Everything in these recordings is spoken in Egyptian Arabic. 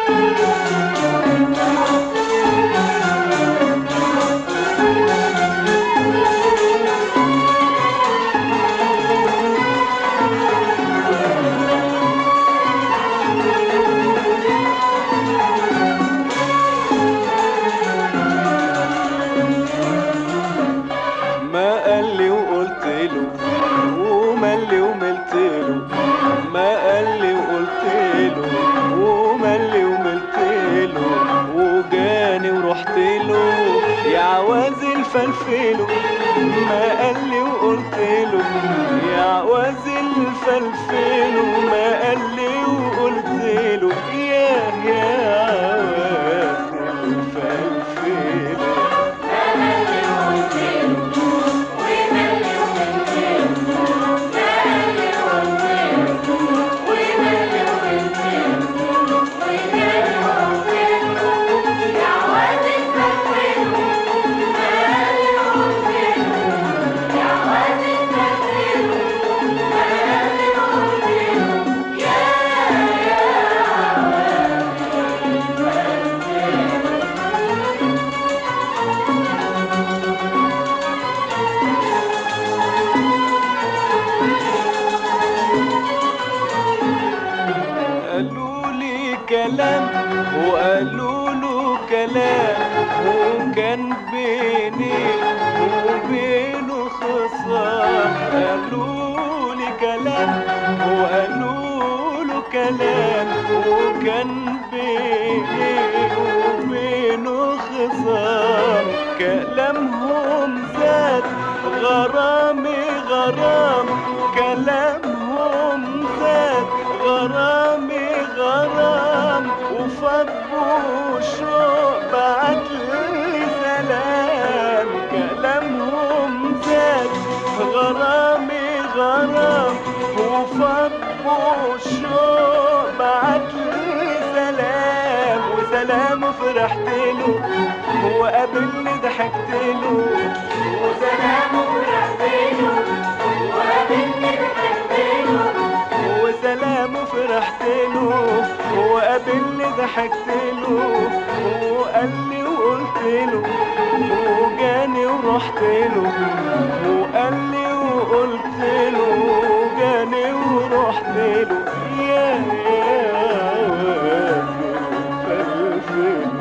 ما قال لي وقلت له ومال لي وملت له ما قال لي وقلت له ومال لي وملت له وجاني ورحت له يا عواز الفلفله ما قال لي وقلت له يا عواز الفلفله ما قال لي وقلت له يا يا عواز الفلفله قالوا لي كلام وقالوا له كلام وكان بيني وبينه خصام قالوا لي كلام وقالوا له كلام وكان بيني وبينه خصام كلامهم زاد غرامي غرام كلامهم زاد غرامي غرام وفضوا شوق بعت لي سلام كلامهم زاد غرامي غرام وفضوا شوق بعت لي سلام وسلام فرحت له وقابلني ضحكت له وسلام فرحت له وقابلني ضحكت له وسلام فرحت له وقابلني ضحكت له وقال لي وقلت له وجاني ورحت له وقال لي وقلت له وجاني ورحت له يا يا فلفل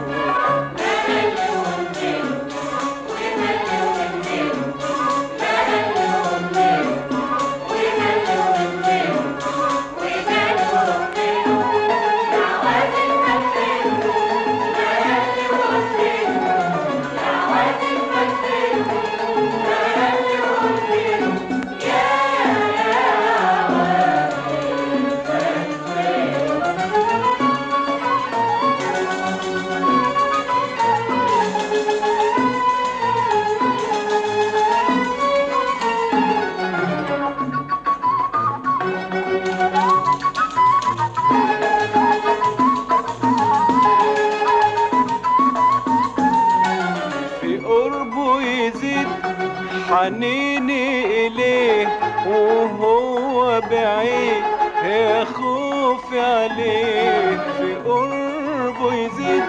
في قربه يزيد حنيني إليه وهو بعيد يا خوفي عليه في قربه يزيد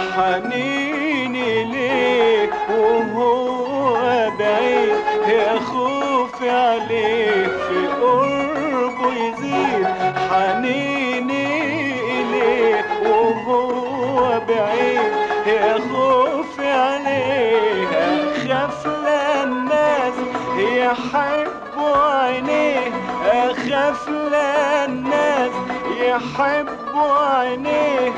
حنيني إليه وهو بعيد يا خوفي عليه في قربه يزيد حنيني إليه وهو بعيد يا خوفي عليه أخاف للناس يحبوا عينيه أخاف للناس يحبوا عينيه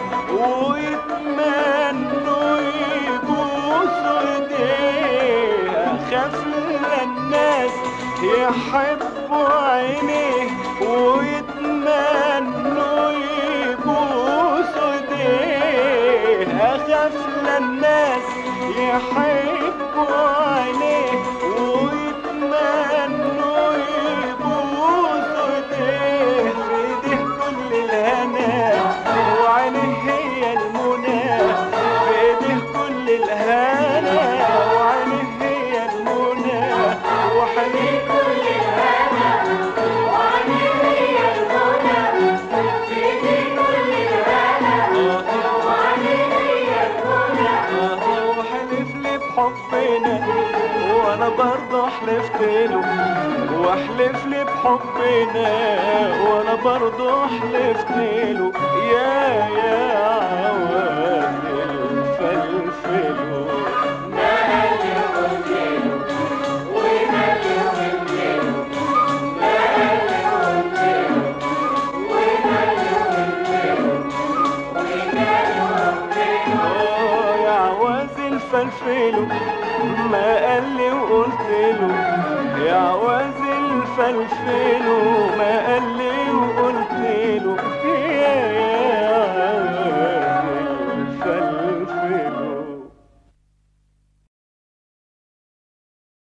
ويتمنوا يبوسوا ايديه أخاف للناس يحبوا عينيه ويتمنوا يبوسوا ايديه اخاف للناس يحبوا عينيه ويتمنوا يبوسوا ايديه في ايديه كل الهنا وعينيه هي المنى في ايديه كل الهنا وعينيه هي المنى وحنين كل الهنا وعينيه هي المنى في ايديه كل الهنا بحبنا وانا برضه حلفت له واحلف لي بحبنا وانا برضه حلفت له يا يا عواد الفلفلو آه يا عواز الفلفلو ما قال لي وقلت له يا عواز الفلفلو ما